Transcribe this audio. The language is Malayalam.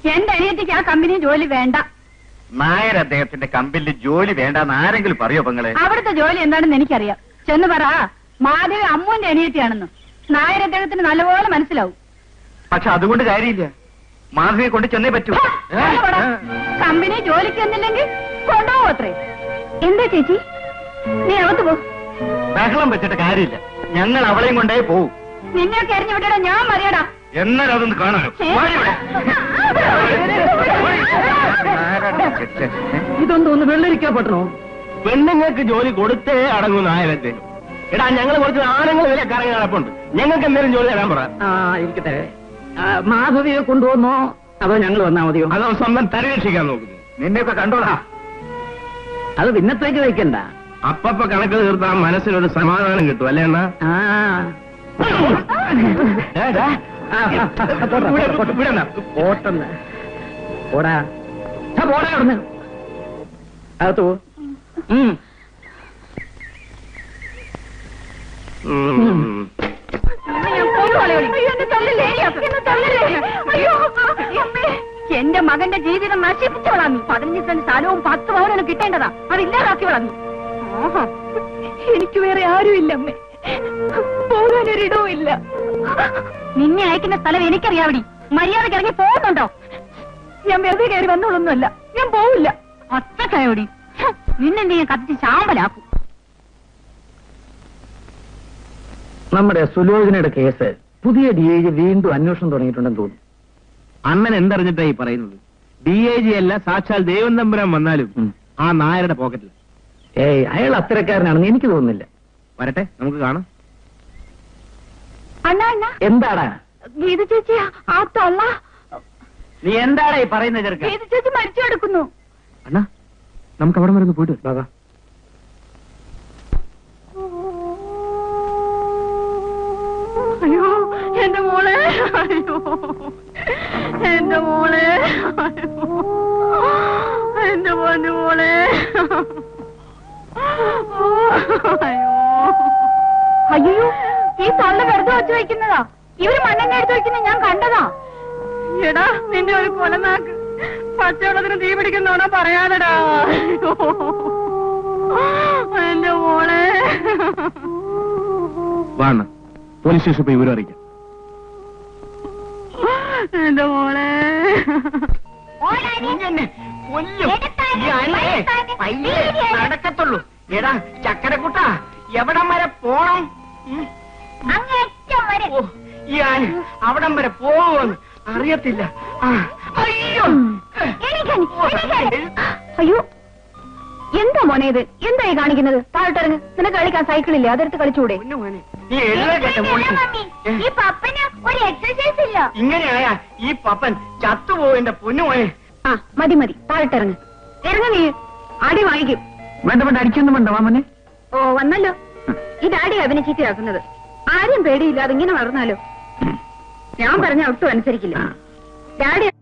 എന്റെ അനിയത്തിക്ക് ആ കമ്പനി ജോലി വേണ്ട നായർ അദ്ദേഹത്തിന്റെ കമ്പനിയിൽ ജോലി വേണ്ടെന്ന് ആരെങ്കിലും പറയോ പെങ്ങളെ അവിടുത്തെ ജോലി എന്താണെന്ന് എനിക്കറിയാം ചെന്ന് പറ മാധവി അമ്മുവിന്റെ അനിയത്തിയാണെന്ന് നായർ അദ്ദേഹത്തിന് നല്ലപോലെ മനസ്സിലാവും പക്ഷെ അതുകൊണ്ട് കാര്യമില്ല മാധവിയെ കൊണ്ട് ചെന്നേ പറ്റൂ ഹാ, ചെന്ന് പറ. കമ്പനി ജോലിക്ക് എന്നില്ലെങ്കിൽ കൊണ്ടുപോകും അത്രേ എന്താ ചേച്ചി നീ അകത്ത് പോ ബഹളം വെച്ചിട്ട് കാര്യമില്ല ഞങ്ങൾ അവളെയും കൊണ്ടേ പോവും നിന്നെയൊക്കെ എറിഞ്ഞു വിട്ടടാ ഞാൻ മറിയടാ എന്നാലും അതൊന്ന് കാണാലോ വാടി ഇവിടെ. ആരാടാ ചെറ്റ്? ഏ? ഇതൊന്നും വെള്ളരിക്കാ പറ്റണോ പെണ്ണുങ്ങൾക്ക് ജോലി കൊടുത്തേ അടങ്ങുന്ന ആയിരത്തെ എടാ ഞങ്ങൾ കുറച്ച് ആണുങ്ങൾ വില കറങ്ങി നടപ്പുണ്ട് ഞങ്ങൾക്ക് എന്തെങ്കിലും ജോലി തരാൻ പറ ആ ഇരിക്കട്ടെ ആ, മാധവിയെ കൊണ്ടുവന്നോ അതോ ഞങ്ങൾ വന്നാ മതിയോ അതോ സ്വന്തം പരിരക്ഷിക്കാൻ നോക്കുന്നു നിന്നെയൊക്കെ കണ്ടോളാ അത് പിന്നത്തേക്ക് വെക്കണ്ട അപ്പപ്പ കണക്ക് തീർത്താൽ മനസ്സിനൊരു സമാധാനം കിട്ടും അല്ലേ അണ്ണാ ആ ഏ, ഡാ. ആ, ആ, ആ, പോട്ടെ, ഇവിടെ, പോട്ടെ, ഇവിടെ അണ്ണാ. പോട്ടെന്ന് പോടാ ആ, പോടാ അവിടുന്ന് അകത്ത് പോ ഉം. ഉം. എന്റെ മകന്റെ ജീവിതം നശിപ്പിച്ചോളാം നീ പതിനഞ്ച് സെന്റ് സ്ഥലവും പത്ത് പവനും കിട്ടേണ്ടതാ അത് ഇല്ലാതാക്കിയോളാം നീ ആഹാ. എനിക്ക് വേറെ ആരുമില്ല അമ്മേ പോകാനൊരിടവും ഇല്ല നിന്നെ അയക്കുന്ന സ്ഥലം എനിക്കറിയാവടി മര്യാദക്ക് ഇറങ്ങി പോകുന്നുണ്ടോ ഞാൻ വെറുതെ കയറി വന്നോളൊന്നുമല്ല ഞാൻ പോവില്ല ഒറ്റക്കായോടി നിന്നെന്ത് ഞാൻ കത്തിച്ച് ചാമ്പലാക്കും നമ്മുടെ സുലോചനയുടെ കേസ് പുതിയ ഡി ഐ ജി വീണ്ടും അന്വേഷണം തുടങ്ങിയിട്ടുണ്ടെന്ന് തോന്നുന്നു അണ്ണൻ എന്തറിഞ്ഞിട്ടാ ഈ പറയുന്നത് ഡി ഐ ജി അല്ല സാക്ഷാൽ ദൈവം തമ്പുരാൻ വന്നാലും ഉം. ആ നായരുടെ പോക്കറ്റിൽ ഏയ് അയാൾ അത്തരക്കാരനാണെന്ന് എനിക്ക് തോന്നുന്നില്ല വരട്ടെ നമുക്ക് കാണാം അണ്ണാ അണ്ണാ എന്താടാ ഗീത ചേച്ചി ആ തള്ള നീ എന്താടാ ഈ പറയുന്ന ചെറുക്ക ഗീത ചേച്ചി മരിച്ചു കിടക്കുന്നു അണ്ണാ നമുക്ക് അവിടെ വരെ ഒന്ന് പോയിട്ട് വരാം. വാ, വാ. അയ്യോ എന്റെ മോളെ അയ്യോ എന്റെ മോളെ അയ്യോ എന്റെ പൊന്നു മോളെ അയ്യോ അയ്യോ ഈ തള്ള വെറുതെ വച്ചു വയ്ക്കുന്നതാ ഇവര് മണ്ണെണ്ണ എടുത്ത് വയ്ക്കുന്ന ഞാൻ കണ്ടതാ എടാ നിന്റെ ഒരു കൊലനാക്ക് പച്ചവെള്ളത്തിന് തീ പിടിക്കുന്നോണോ പറയാതെടാ അയ്യോ എന്റെ മോളെ വാ അണ്ണാ പോലീസ് സ്റ്റേഷനിൽ പോയി വിവരം അറിയിക്കാം എന്റെ മോളെ നടക്കത്തുള്ളൂ എടാ ചക്കരക്കുട്ട എവിടം വരെ പോണം ഉം. ഓ, ഈ ആന അവിടം വരെ പോവുമെന്ന് അറിയത്തില്ല ആ, അയ്യോ അയ്യോ എന്താ മോനെ ഇത് എന്താ ഈ കാണിക്കുന്നത് താഴോട്ടിറങ്ങ് നിനക്ക് കളിക്കാൻ സൈക്കിളില്ലേ അതെടുത്ത് കളിച്ചൂടെ പൊന്നു മോനെ, നീ എഴുന്നേക്കട്ടെ മോനെ. ഏ, ഈ പപ്പന് ഒരു എക്സസൈസ് ഇല്ല ഇങ്ങനെയായ ഈ പപ്പൻ ചത്തുപോകും എന്റെ പൊന്നുമോനെ ആ മതി മതി താഴോട്ടിറങ്ങ് ഇറങ്ങ നീ അടി വാങ്ങിക്കും വേണ്ട വേണ്ട അടിക്കൊന്നും വേണ്ട മാമനെ ഓ വന്നല്ലോ ഈ ഡാഡി അവനെ ചീത്തയാക്കുന്നത് ആരും പേടിയില്ലാതെ ഇങ്ങനെ വളർന്നാലോ ഞാൻ പറഞ്ഞ ഒട്ടും അനുസരിക്കില്ല ഡാഡി